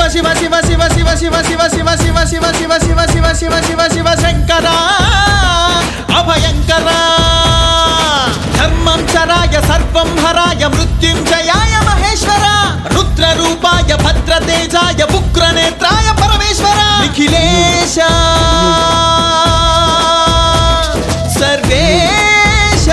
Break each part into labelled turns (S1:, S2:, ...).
S1: శివ శివ శివ శివ శివ శివ శివ శివ శివ శివ శివ శివ శివ శివ శివ శంకర అభయంకర ధర్మం చరాయ సర్వం హరాయ మృత్యుంజయాయ మహేశ్వర రుద్రరూపాయ భద్రతేజాయ ఉగ్రనేత్రాయ పరమేశ్వర నిఖిలేశ సర్వేశ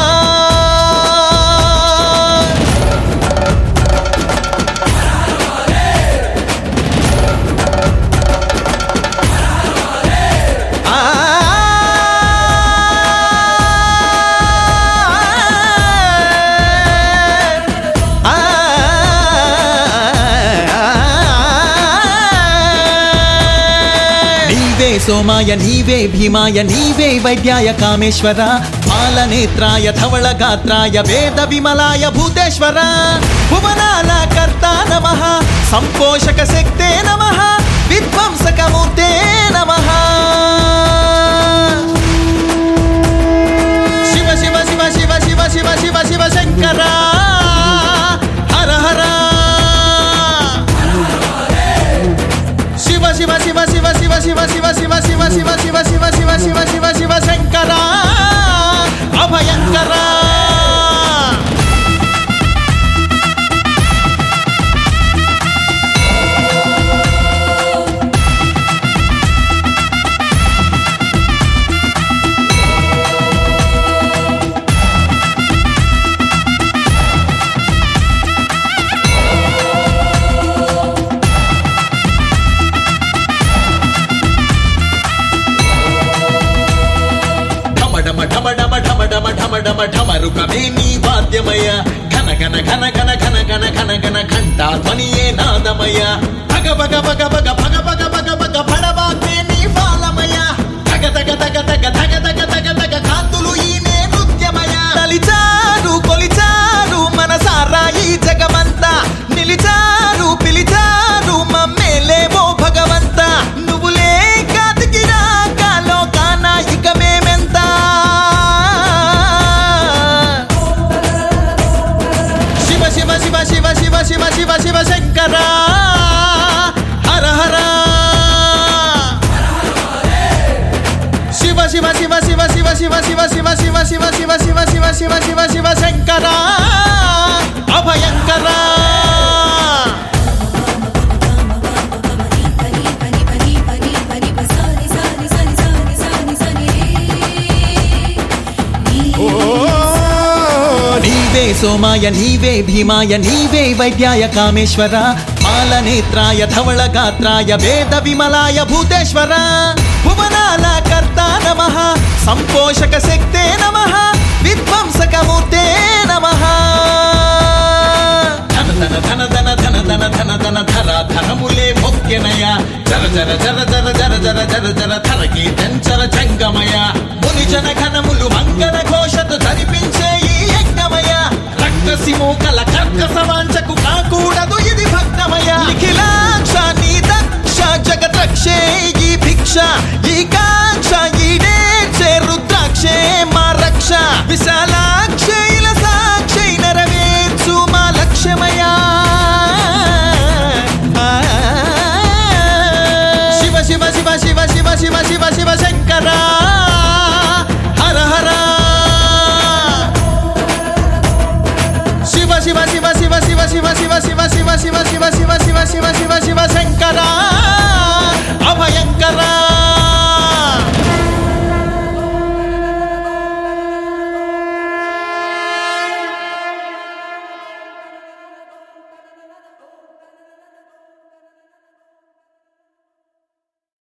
S1: నీవే సోమాయ నీవే భీమాయ నీవే వైద్యాయ కామేశ్వర పాలనేత్రాయ ధవళ గాత్రాయ వేద విమలాయ భూతేశ్వర భువనాల కర్త నమ సంపోషక శక్తే నమ విధ్వంసకమూర్తే నమ శివ శివ శివ శివ శివ శివ శివ శివ శంకర హర హర శివ శివ శివ శివ శివ శివ శివ శివ శివ శివ శివ శివ శివ శివ శివ శివ శంకర అభయంకర ఢమఢమ ఢమఢమ ఢమఢమ ఢమఢమ ఢమరుకమే నీ వాద్యమయ ఘన ఘన ఘన ఘన ఘన ఘన ఘన ఘన ఘంటా ధ్వనియే నాదమయ భగ భగ భగ భగ భగ భగ భగ భగ భడవాగ్నే నీ ఫాలమయ తగ తగ తగ తగ తగ తగ తగ తగ కాంతులు ఈనే నృత్యమయ తలిచారు కొలిచారు మనసారా ఈ జగమంతా నిలిచారు పిలిచారు మమ్మేలేమో భగవంత నువ్వు లేక దిగిరాక లోకాన ఇక మేమెంత శివ శివ శివ శివ శివ శివ శివ శివ శంకర హర హర శివ శివ శివ శివ శివ శివ శివ శివ శివ శివ శివ శివ శివ శివ శివ శివ శంకర అభయంకర
S2: పని పని పని పని పని పసాని సాని సాని సాని సాని సాని
S1: ఓ నీవే సోమాయ నీవే భీమాయ నీవే వైద్యాయ కామేశ్వర పాలనేత్రాయ ధవళ గాత్రాయ వేద విమలాయ భూతేశ్వర భువనాల కర్త నమ సంపోషక శక్తే నమ విధ్వంసకమూర్తే నమ ధన ధన ధన ధన ధన ధన ధన ధర ధనములే మొక్కెనయ జర జర జర జర జర జర జర జర ధరకి చంచర జంగమయ ముని జన ఘనములు మంగళ ఘోషతో జరిపించే ఈ యజ్ఞమయ రక్తసి మూకల కర్కస వాంచకు కాకూడదు ఇది భక్తమయ నిఖిలాక్ష నీ దక్ష జగత్ రక్షే ఈ భిక్ష ఈ కాక్ష ఈడేర్చే రుద్రాక్షే మా రక్ష విశాలాక్షైల సాక్షై నెరవేర్చు మా లక్ష్యమయా శివ శివ శివ శివ శివ శివ శివ శివ శంకర హర హర శివ శివ శివ శివ శివ శివ శివ శివ శివ శివ శివ శివ శివ శివ